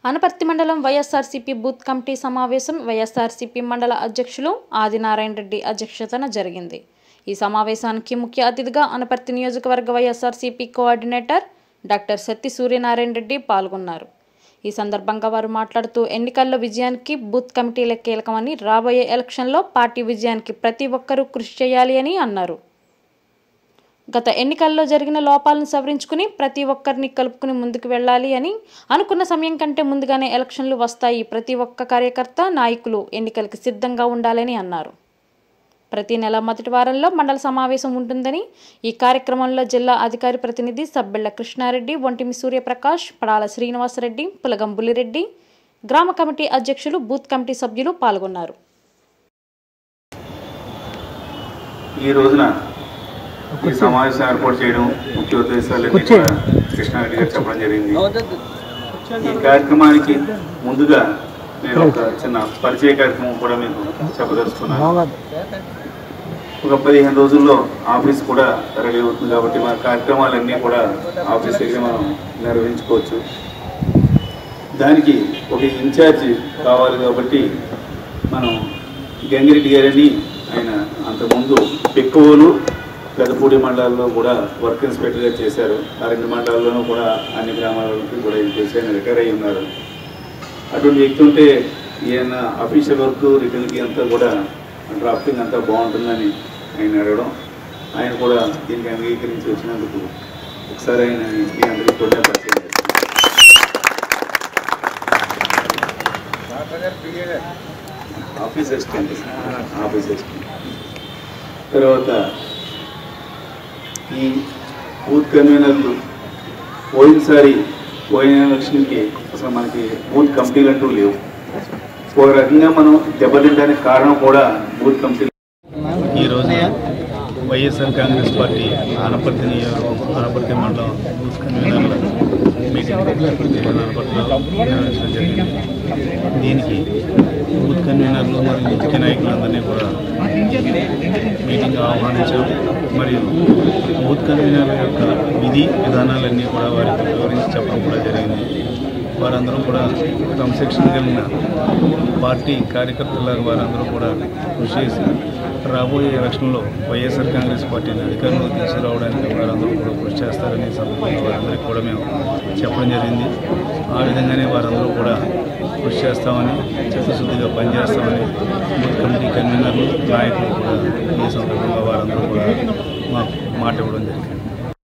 అనపర్తి మండలం YSRCP booth committee సమావేశం వైఎస్ఆర్సీపీ మండల అధ్యక్షులు ఆదినారాయణ రెడ్డి అధ్యక్షతన జరిగింది ఈ సమావేశానికి ముఖ్య అతిథిగా అనపర్తి నియోజకవర్గ వైఎస్ఆర్సీపీ కోఆర్డినేటర్ డాక్టర్ సత్తి సూర్యనారాయణ రెడ్డి పాల్గొన్నారు ఈ సందర్భంగా వారు మాట్లాడుతూ ఎన్నికల్లో విజయానికి బూత్ కమిటీలే కీలకమని రాబోయే ఎలక్షన్లో పార్టీ విజయానికి ప్రతి ఒక్కరూ కృషి చేయాలి అని అన్నారు గత ఎన్నికల్లో జరిగిన లోపాలను సవరించుకుని ప్రతి ఒక్కరిని కలుపుకుని ముందుకు వెళ్ళాలి అని అనుకున్న సమయం కంటే ముందుగానే ఎలక్షన్లు వస్తాయి ప్రతి ఒక్క కార్యకర్త నాయకులు ఎన్నికలకు సిద్ధంగా ఉండాలని అన్నారు ప్రతి నెల మొదటి వారంలో మండల సమావేశం ఉంటుందని ఈ కార్యక్రమంలో జిల్లా అధికారి ప్రతినిధి సబ్బెళ్ల కృష్ణారెడ్డి ఒంటిమి సూర్యప్రకాష్ పడాల శ్రీనివాసరెడ్డి పులగం బుల్లిరెడ్డి గ్రామ కమిటీ అధ్యక్షులు బూత్ కమిటీ సభ్యులు పాల్గొన్నారు ఈ రోజున ఈ సమావేశం ఏర్పాటు చేయడం ముఖ్య ఉద్దేశాలు కూడా కృష్ణారెడ్డి గారు చెప్పడం జరిగింది ఈ కార్యక్రమానికి ముందుగా నేను ఒక చిన్న పరిచయ కార్యక్రమం కూడా మీకు చెప్పదలుచుకున్నాను ఒక పదిహేను రోజుల్లో ఆఫీస్ కూడా రెడీ అవుతుంది కాబట్టి మన కార్యక్రమాలన్నీ కూడా ఆఫీస్ దగ్గర మనం నిర్వహించుకోవచ్చు దానికి ఒక ఇన్ఛార్జ్ కావాలి కాబట్టి మనం గంగిరెడ్డి గారని ఆయన అంతకుముందు ఎక్కువలు పెదపూడి మండలాల్లో కూడా వర్క్ ఇన్స్పెక్టర్గా చేశారు ఆ రెండు మండలాల్లోనూ కూడా అన్ని గ్రామాలకి కూడా ఇది చేసి ఆయన రిటైర్ అయి ఉన్నారు అటువంటి వ్యక్తి ఉంటే ఈయన అఫీషియల్ వర్క్ రిటర్న్కి అంతా కూడా డ్రాఫ్టింగ్ అంతా బాగుంటుందని ఆయన అడగడం ఆయన కూడా దీనికి అంగీకరించి వచ్చినందుకు ఒకసారి ఆయన మీ అందరికీ కూడా పరిచయం చేస్తాను ఆఫీస్ అసిస్టెంట్ ఆఫీస్ అసిస్టెంట్ తర్వాత ఈ బూత్ కన్వీనర్లు పోయినసారి పోయిన ఎలక్షన్కి అసలు మనకి బూత్ కమిటీలు అంటూ లేవు ఒక రకంగా మనం దెబ్బతింటానికి కారణం కూడా బూత్ కమిటీలు ఈరోజు వైఎస్ఆర్ కాంగ్రెస్ పార్టీ ఆనపర్తి నియోజకవర్గం ఆనపర్తి మండలం బూత్ కన్వీనర్ల మీటింగ్ ఆనపర్తిలో నిర్వహించడం జరిగింది దీనికి బూత్ కన్వీనర్లు మరియు ముఖ్య నాయకులందరినీ కూడా మీటింగ్ ఆహ్వానించాం మరియు బూత్ కన్వీనర్ల యొక్క విధి విధానాలన్నీ కూడా వారికి వివరించి చెప్పడం కూడా జరిగింది వారందరూ కూడా క్రమశిక్షణ కలిగిన పార్టీ కార్యకర్తల వారందరూ కూడా కృషి చేసి రాబోయే ఎలక్షన్లో వైఎస్ఆర్ కాంగ్రెస్ పార్టీని అధికారంలో తీసుకురావడానికి వారందరూ కూడా కృషి చేస్తారని సందర్భంగా వారందరికీ కూడా మేము చెప్పడం జరిగింది ఆ విధంగానే వారందరూ కూడా కృషి చేస్తామని చిత్తశుద్ధిగా పనిచేస్తామని బూత్ కమిటీ కన్వీనర్లు నాయకులు కూడా ఈ సందర్భంగా వారందరూ కూడా మాకు మాట ఇవ్వడం జరిగింది